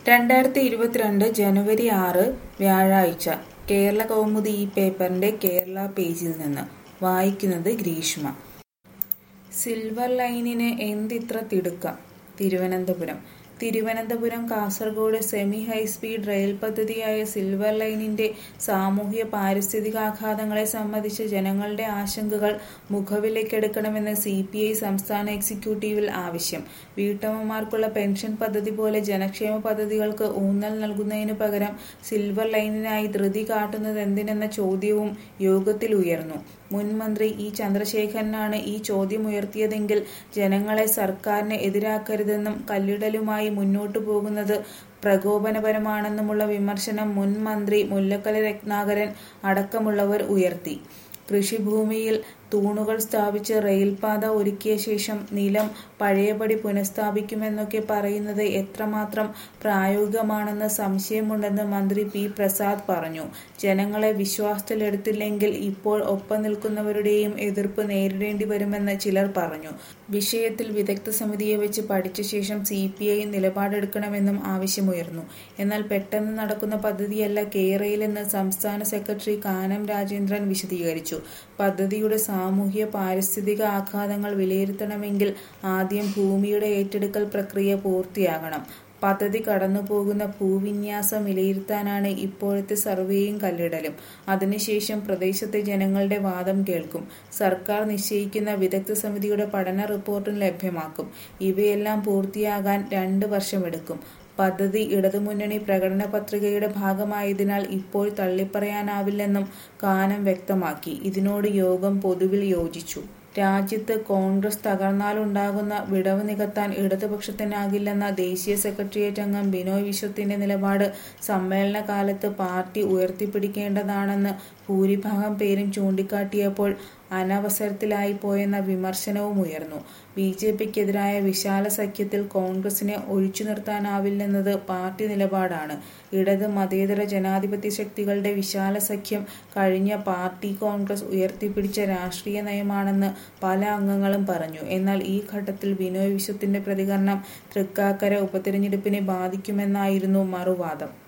രണ്ടായിരത്തി ഇരുപത്തിരണ്ട് ജനുവരി ആറ് വ്യാഴാഴ്ച കേരള കൗമുദി ഈ പേപ്പറിന്റെ കേരള പേജിൽ നിന്ന് വായിക്കുന്നത് ഗ്രീഷ്മ സിൽവർ ലൈനിന് എന്തിത്ര തിടുക്കം Thiruvananthapuram Thiruvananthapuram Kasaragod semi high speed rail പദ്ധതിയായ സിൽവർ ലൈനിന്റെ സാമൂഹ്യ പാരിസ്ഥിതികാഘാതങ്ങളെ സംബന്ധിച്ച് ജനങ്ങളുടെ ആശങ്കകൾ മുഖവിലേക്കെടുക്കണമെന്ന് സി പി ഐ സംസ്ഥാന എക്സിക്യൂട്ടീവിൽ ആവശ്യം വീട്ടമ്മമാർക്കുള്ള പെൻഷൻ പദ്ധതി പോലെ ജനക്ഷേമ പദ്ധതികൾക്ക് ഊന്നൽ നൽകുന്നതിനു പകരം സിൽവർ ലൈനിനായി ധൃതി കാട്ടുന്നതെന്തിനെന്ന ചോദ്യവും യോഗത്തിൽ ഉയർന്നു മുൻ മന്ത്രി ഇ ചന്ദ്രശേഖരനാണ് ഈ ചോദ്യമുയർത്തിയതെങ്കിൽ ജനങ്ങളെ സർക്കാരിന് എതിരാക്കരുതെന്നും കല്ലിടലുമായി മുന്നോട്ടു പോകുന്നത് പ്രകോപനപരമാണെന്നുമുള്ള വിമർശനം മുൻ മന്ത്രി മുല്ലക്കല രത്നാകരൻ അടക്കമുള്ളവർ ഉയർത്തി കൃഷിഭൂമിയിൽ തൂണുകൾ സ്ഥാപിച്ച് റെയിൽപാത ഒരുക്കിയ ശേഷം നിലം പഴയപടി പുനഃസ്ഥാപിക്കുമെന്നൊക്കെ പറയുന്നത് എത്രമാത്രം പ്രായോഗികമാണെന്ന് സംശയമുണ്ടെന്ന് മന്ത്രി പി പ്രസാദ് പറഞ്ഞു ജനങ്ങളെ വിശ്വാസത്തിലെടുത്തില്ലെങ്കിൽ ഇപ്പോൾ ഒപ്പം നിൽക്കുന്നവരുടെയും എതിർപ്പ് നേരിടേണ്ടി വരുമെന്ന് ചിലർ പറഞ്ഞു വിഷയത്തിൽ വിദഗ്ധ സമിതിയെ വെച്ച് പഠിച്ച ശേഷം സി പി ഐ നിലപാടെടുക്കണമെന്നും ആവശ്യമുയർന്നു എന്നാൽ പെട്ടെന്ന് നടക്കുന്ന പദ്ധതിയല്ല കേരയിലെന്ന് സംസ്ഥാന സെക്രട്ടറി കാനം രാജേന്ദ്രൻ വിശദീകരിച്ചു പദ്ധതിയുടെ സാമൂഹ്യ പാരിസ്ഥിതിക ആഘാതങ്ങൾ വിലയിരുത്തണമെങ്കിൽ ആദ്യം ഭൂമിയുടെ ഏറ്റെടുക്കൽ പ്രക്രിയ പൂർത്തിയാകണം പദ്ധതി കടന്നുപോകുന്ന ഭൂവിന്യാസം വിലയിരുത്താനാണ് ഇപ്പോഴത്തെ സർവേയും കല്ലിടലും അതിനുശേഷം പ്രദേശത്തെ ജനങ്ങളുടെ വാദം കേൾക്കും സർക്കാർ നിശ്ചയിക്കുന്ന വിദഗ്ധ സമിതിയുടെ പഠന റിപ്പോർട്ടും ലഭ്യമാക്കും ഇവയെല്ലാം പൂർത്തിയാകാൻ രണ്ട് വർഷമെടുക്കും പദ്ധതി ഇടതുമുന്നണി പ്രകടന പത്രികയുടെ ഭാഗമായതിനാൽ ഇപ്പോൾ തള്ളിപ്പറയാനാവില്ലെന്നും കാനം വ്യക്തമാക്കി ഇതിനോട് യോഗം പൊതുവിൽ യോജിച്ചു രാജ്യത്ത് കോൺഗ്രസ് തകർന്നാലുണ്ടാകുന്ന വിടവ് നികത്താൻ ഇടതുപക്ഷത്തിനാകില്ലെന്ന ദേശീയ സെക്രട്ടേറിയറ്റ് അംഗം ബിനോയ് വിശ്വത്തിന്റെ നിലപാട് സമ്മേളന കാലത്ത് പാർട്ടി ഉയർത്തിപ്പിടിക്കേണ്ടതാണെന്ന് ഭൂരിഭാഗം പേരും ചൂണ്ടിക്കാട്ടിയപ്പോൾ അനവസരത്തിലായി പോയെന്ന വിമർശനവും ഉയർന്നു ബി ജെ പിക്കെതിരായ വിശാല സഖ്യത്തിൽ കോൺഗ്രസിനെ ഒഴിച്ചു നിർത്താനാവില്ലെന്നത് പാർട്ടി നിലപാടാണ് ഇടത് മതേതര ജനാധിപത്യ ശക്തികളുടെ വിശാല സഖ്യം കഴിഞ്ഞ പാർട്ടി കോൺഗ്രസ് ഉയർത്തിപ്പിടിച്ച രാഷ്ട്രീയ നയമാണെന്ന് പല അംഗങ്ങളും പറഞ്ഞു എന്നാൽ ഈ ഘട്ടത്തിൽ ബിനോയ് വിശ്വത്തിന്റെ പ്രതികരണം തൃക്കാക്കര ഉപതെരഞ്ഞെടുപ്പിനെ ബാധിക്കുമെന്നായിരുന്നു മറുവാദം